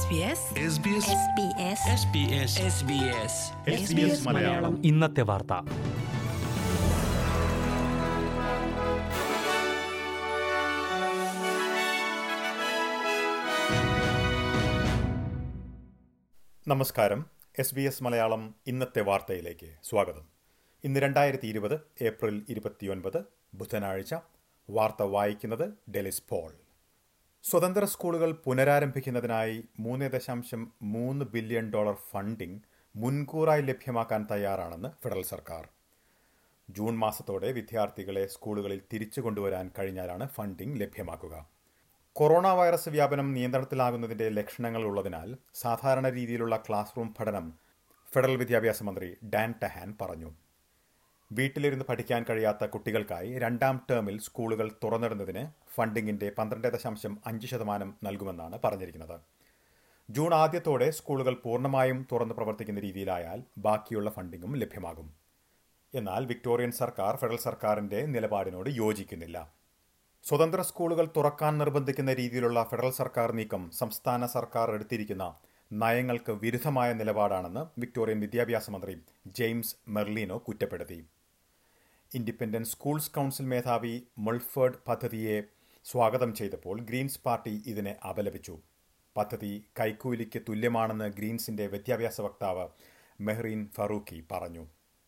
SBS SBS Malayalam ഇന്നത്തെ വാർത്ത നമസ്കാരം എസ് ബി എസ് മലയാളം ഇന്നത്തെ വാർത്തയിലേക്ക് സ്വാഗതം ഇന്ന് രണ്ടായിരത്തി ഇരുപത് ഏപ്രിൽ ഇരുപത്തിയൊൻപത് ബുധനാഴ്ച വാർത്ത വായിക്കുന്നത് ഡെലിസ് പോൾ സ്വതന്ത്ര സ്കൂളുകൾ പുനരാരംഭിക്കുന്നതിനായി മൂന്ന് ദശാംശം മൂന്ന് ബില്യൺ ഡോളർ ഫണ്ടിംഗ് മുൻകൂറായി ലഭ്യമാക്കാൻ തയ്യാറാണെന്ന് ഫെഡറൽ സർക്കാർ ജൂൺ മാസത്തോടെ വിദ്യാർത്ഥികളെ സ്കൂളുകളിൽ തിരിച്ചു കൊണ്ടുവരാൻ കഴിഞ്ഞാലാണ് ഫണ്ടിംഗ് ലഭ്യമാക്കുക കൊറോണ വൈറസ് വ്യാപനം നിയന്ത്രണത്തിലാകുന്നതിന്റെ ലക്ഷണങ്ങൾ ഉള്ളതിനാൽ സാധാരണ രീതിയിലുള്ള ക്ലാസ് റൂം പഠനം ഫെഡറൽ വിദ്യാഭ്യാസ മന്ത്രി ഡാൻ ടെഹാൻ പറഞ്ഞു വീട്ടിലിരുന്ന് പഠിക്കാൻ കഴിയാത്ത കുട്ടികൾക്കായി രണ്ടാം ടേമിൽ സ്കൂളുകൾ തുറന്നിടുന്നതിന് ഫണ്ടിങ്ങിന്റെ പന്ത്രണ്ട് ദശാംശം അഞ്ച് ശതമാനം നൽകുമെന്നാണ് പറഞ്ഞിരിക്കുന്നത് ജൂൺ ആദ്യത്തോടെ സ്കൂളുകൾ പൂർണ്ണമായും തുറന്ന് പ്രവർത്തിക്കുന്ന രീതിയിലായാൽ ബാക്കിയുള്ള ഫണ്ടിങ്ങും ലഭ്യമാകും എന്നാൽ വിക്ടോറിയൻ സർക്കാർ ഫെഡറൽ സർക്കാരിന്റെ നിലപാടിനോട് യോജിക്കുന്നില്ല സ്വതന്ത്ര സ്കൂളുകൾ തുറക്കാൻ നിർബന്ധിക്കുന്ന രീതിയിലുള്ള ഫെഡറൽ സർക്കാർ നീക്കം സംസ്ഥാന സർക്കാർ എടുത്തിരിക്കുന്ന നയങ്ങൾക്ക് വിരുദ്ധമായ നിലപാടാണെന്ന് വിക്ടോറിയൻ വിദ്യാഭ്യാസ മന്ത്രി ജെയിംസ് മെർലിനോ കുറ്റപ്പെടുത്തി ഇൻഡിപെൻഡന്റ് സ്കൂൾസ് കൗൺസിൽ മേധാവി മുൾഫേർഡ് പദ്ധതിയെ സ്വാഗതം ചെയ്തപ്പോൾ ഗ്രീൻസ് പാർട്ടി ഇതിനെ അപലപിച്ചു പദ്ധതി കൈക്കൂലിക്ക് തുല്യമാണെന്ന് ഗ്രീൻസിന്റെ വിദ്യാഭ്യാസ വക്താവ് മെഹ്റീൻ ഫറൂഖി പറഞ്ഞു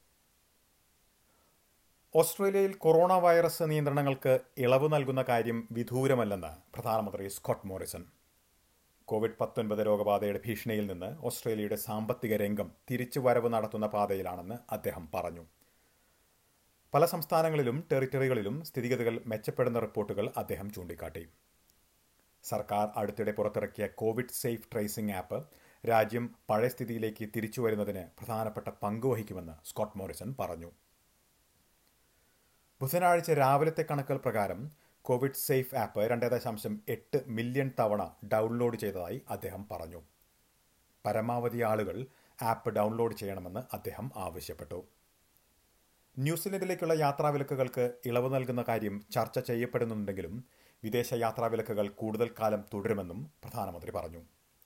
ഓസ്ട്രേലിയയിൽ കൊറോണ വൈറസ് നിയന്ത്രണങ്ങൾക്ക് ഇളവ് നൽകുന്ന കാര്യം വിദൂരമല്ലെന്ന് പ്രധാനമന്ത്രി സ്കോട്ട് മോറിസൺ കോവിഡ് പത്തൊൻപത് രോഗബാധയുടെ ഭീഷണിയിൽ നിന്ന് ഓസ്ട്രേലിയയുടെ സാമ്പത്തിക രംഗം തിരിച്ചുവരവ് നടത്തുന്ന പാതയിലാണെന്ന് അദ്ദേഹം പറഞ്ഞു പല സംസ്ഥാനങ്ങളിലും ടെറിറ്ററികളിലും സ്ഥിതിഗതികൾ മെച്ചപ്പെടുന്ന റിപ്പോർട്ടുകൾ അദ്ദേഹം ചൂണ്ടിക്കാട്ടി സർക്കാർ അടുത്തിടെ പുറത്തിറക്കിയ കോവിഡ് സേഫ് ട്രേസിംഗ് ആപ്പ് രാജ്യം പഴയ സ്ഥിതിയിലേക്ക് തിരിച്ചുവരുന്നതിന് പ്രധാനപ്പെട്ട പങ്കുവഹിക്കുമെന്ന് സ്കോട്ട് മോറിസൺ പറഞ്ഞു ബുധനാഴ്ച രാവിലത്തെ കണക്കുകൾ പ്രകാരം കോവിഡ് സേഫ് ആപ്പ് രണ്ട് ദശാംശം എട്ട് മില്യൺ തവണ ഡൗൺലോഡ് ചെയ്തതായി അദ്ദേഹം പറഞ്ഞു പരമാവധി ആളുകൾ ആപ്പ് ഡൗൺലോഡ് ചെയ്യണമെന്ന് അദ്ദേഹം ആവശ്യപ്പെട്ടു ന്യൂസിലൻഡിലേക്കുള്ള യാത്രാവിലക്കുകൾക്ക് ഇളവ് നൽകുന്ന കാര്യം ചർച്ച ചെയ്യപ്പെടുന്നുണ്ടെങ്കിലും വിദേശ യാത്രാവിലക്കുകൾ കൂടുതൽ കാലം തുടരുമെന്നും പ്രധാനമന്ത്രി പറഞ്ഞു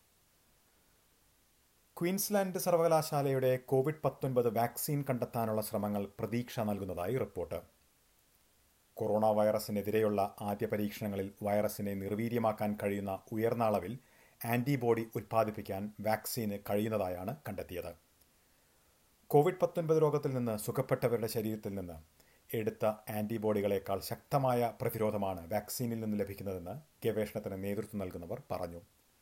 ക്വീൻസ്ലാൻഡ് സർവകലാശാലയുടെ കോവിഡ് പത്തൊൻപത് വാക്സിൻ കണ്ടെത്താനുള്ള ശ്രമങ്ങൾ പ്രതീക്ഷ നൽകുന്നതായി റിപ്പോർട്ട് കൊറോണ വൈറസിനെതിരെയുള്ള ആദ്യ പരീക്ഷണങ്ങളിൽ വൈറസിനെ നിർവീര്യമാക്കാൻ കഴിയുന്ന ഉയർന്ന അളവിൽ ആന്റിബോഡി ഉൽപ്പാദിപ്പിക്കാൻ വാക്സിന് കഴിയുന്നതായാണ് കണ്ടെത്തിയത് കോവിഡ് പത്തൊൻപത് രോഗത്തിൽ നിന്ന് സുഖപ്പെട്ടവരുടെ ശരീരത്തിൽ നിന്ന് എടുത്ത ആന്റിബോഡികളെക്കാൾ ശക്തമായ പ്രതിരോധമാണ് വാക്സിനിൽ നിന്ന് ലഭിക്കുന്നതെന്ന് ഗവേഷണത്തിന് നേതൃത്വം നൽകുന്നവർ പറഞ്ഞു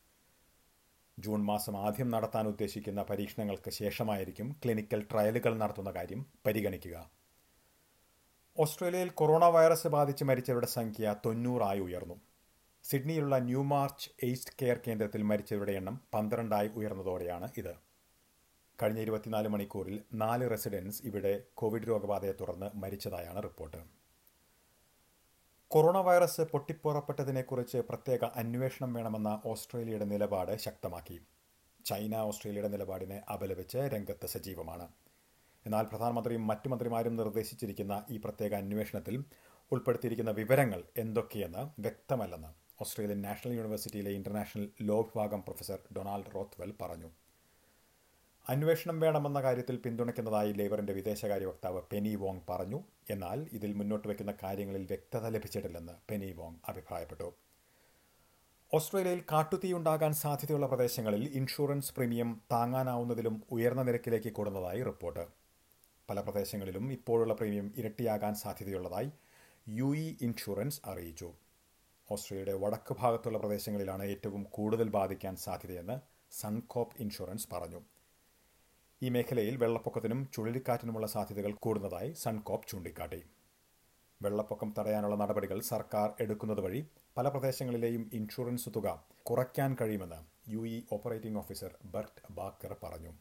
ജൂൺ മാസം ആദ്യം നടത്താൻ ഉദ്ദേശിക്കുന്ന പരീക്ഷണങ്ങൾക്ക് ശേഷമായിരിക്കും ക്ലിനിക്കൽ ട്രയലുകൾ നടത്തുന്ന കാര്യം പരിഗണിക്കുക ഓസ്ട്രേലിയയിൽ കൊറോണ വൈറസ് ബാധിച്ച് മരിച്ചവരുടെ സംഖ്യ തൊണ്ണൂറായി ഉയർന്നു സിഡ്നിയിലുള്ള ന്യൂ മാർച്ച് എയ്സ്റ്റ് കെയർ കേന്ദ്രത്തിൽ മരിച്ചവരുടെ എണ്ണം പന്ത്രണ്ടായി ഉയർന്നതോടെയാണ് ഇത് കഴിഞ്ഞ ഇരുപത്തിനാല് മണിക്കൂറിൽ നാല് റെസിഡൻസ് ഇവിടെ കോവിഡ് രോഗബാധയെ തുടർന്ന് മരിച്ചതായാണ് റിപ്പോർട്ട് കൊറോണ വൈറസ് പൊട്ടിപ്പുറപ്പെട്ടതിനെക്കുറിച്ച് പ്രത്യേക അന്വേഷണം വേണമെന്ന ഓസ്ട്രേലിയയുടെ നിലപാട് ശക്തമാക്കി ചൈന ഓസ്ട്രേലിയയുടെ നിലപാടിനെ അപലപിച്ച് രംഗത്ത് സജീവമാണ് എന്നാൽ പ്രധാനമന്ത്രിയും മറ്റു മന്ത്രിമാരും നിർദ്ദേശിച്ചിരിക്കുന്ന ഈ പ്രത്യേക അന്വേഷണത്തിൽ ഉൾപ്പെടുത്തിയിരിക്കുന്ന വിവരങ്ങൾ എന്തൊക്കെയെന്ന് വ്യക്തമല്ലെന്ന് ഓസ്ട്രേലിയൻ നാഷണൽ യൂണിവേഴ്സിറ്റിയിലെ ഇന്റർനാഷണൽ ലോ വിഭാഗം പ്രൊഫസർ ഡൊണാൾഡ് റോത്ത്വെൽ പറഞ്ഞു അന്വേഷണം വേണമെന്ന കാര്യത്തിൽ പിന്തുണയ്ക്കുന്നതായി ലേബറിന്റെ വിദേശകാര്യ വക്താവ് പെനി വോങ് പറഞ്ഞു എന്നാൽ ഇതിൽ മുന്നോട്ട് വയ്ക്കുന്ന കാര്യങ്ങളിൽ വ്യക്തത ലഭിച്ചിട്ടില്ലെന്ന് പെനി വോങ് അഭിപ്രായപ്പെട്ടു ഓസ്ട്രേലിയയിൽ കാട്ടുതീയുണ്ടാകാൻ സാധ്യതയുള്ള പ്രദേശങ്ങളിൽ ഇൻഷുറൻസ് പ്രീമിയം താങ്ങാനാവുന്നതിലും ഉയർന്ന നിരക്കിലേക്ക് കൂടുന്നതായി റിപ്പോർട്ട് പല പ്രദേശങ്ങളിലും ഇപ്പോഴുള്ള പ്രീമിയം ഇരട്ടിയാകാൻ സാധ്യതയുള്ളതായി യു ഇ ഇൻഷുറൻസ് അറിയിച്ചു ഓസ്ട്രേലിയയുടെ വടക്ക് ഭാഗത്തുള്ള പ്രദേശങ്ങളിലാണ് ഏറ്റവും കൂടുതൽ ബാധിക്കാൻ സാധ്യതയെന്ന് സൺകോപ്പ് ഇൻഷുറൻസ് പറഞ്ഞു ഈ മേഖലയിൽ വെള്ളപ്പൊക്കത്തിനും ചുഴലിക്കാറ്റിനുമുള്ള സാധ്യതകൾ കൂടുന്നതായി സൺകോപ്പ് ചൂണ്ടിക്കാട്ടി വെള്ളപ്പൊക്കം തടയാനുള്ള നടപടികൾ സർക്കാർ എടുക്കുന്നത് വഴി പല പ്രദേശങ്ങളിലെയും ഇൻഷുറൻസ് തുക കുറയ്ക്കാൻ കഴിയുമെന്ന് U E operating officer Bert Bakker പറഞ്ഞു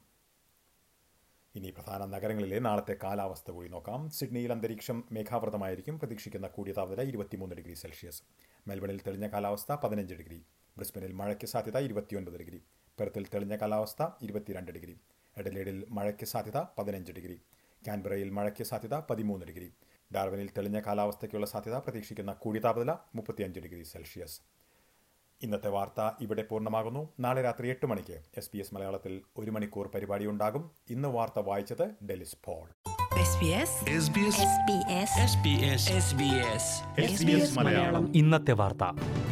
ഇനി പ്രധാന നഗരങ്ങളിലെ നാളത്തെ കാലാവസ്ഥ കൂടി നോക്കാം സിഡ്നിയിൽ അന്തരീക്ഷം മേഘാവൃതമായിരിക്കും പ്രതീക്ഷിക്കുന്ന കൂടിയ താപനില ഇരുപത്തിമൂന്ന് ഡിഗ്രി സെൽഷ്യസ് മെൽബണിൽ തെളിഞ്ഞ കാലാവസ്ഥ പതിനഞ്ച് ഡിഗ്രി ബ്രിസ്ബനിൽ മഴയ്ക്ക് സാധ്യത ഇരുപത്തിയൊൻപത് ഡിഗ്രി പെർത്തിൽ തെളിഞ്ഞ കാലാവസ്ഥ ഇരുപത്തിരണ്ട് ഡിഗ്രി എഡലേഡിൽ മഴയ്ക്ക് സാധ്യത പതിനഞ്ച് ഡിഗ്രി കാൻബറയിൽ മഴയ്ക്ക് സാധ്യത പതിമൂന്ന് ഡിഗ്രി ഡാർവിനിൽ തെളിഞ്ഞ കാലാവസ്ഥയ്ക്കുള്ള സാധ്യത പ്രതീക്ഷിക്കുന്ന കൂടിയ താപനില മുപ്പത്തിയഞ്ച് ഡിഗ്രി സെൽഷ്യസ് ഇന്നത്തെ വാർത്ത ഇവിടെ പൂർണ്ണമാകുന്നു നാളെ രാത്രി എട്ട് മണിക്ക് എസ് ബി എസ് മലയാളത്തിൽ ഒരു മണിക്കൂർ പരിപാടി ഉണ്ടാകും ഇന്ന് വാർത്ത വായിച്ചത് Delys Paul SBS SBS SBS SBS SBS SBS Malayalam ഇന്നത്തെ വാർത്ത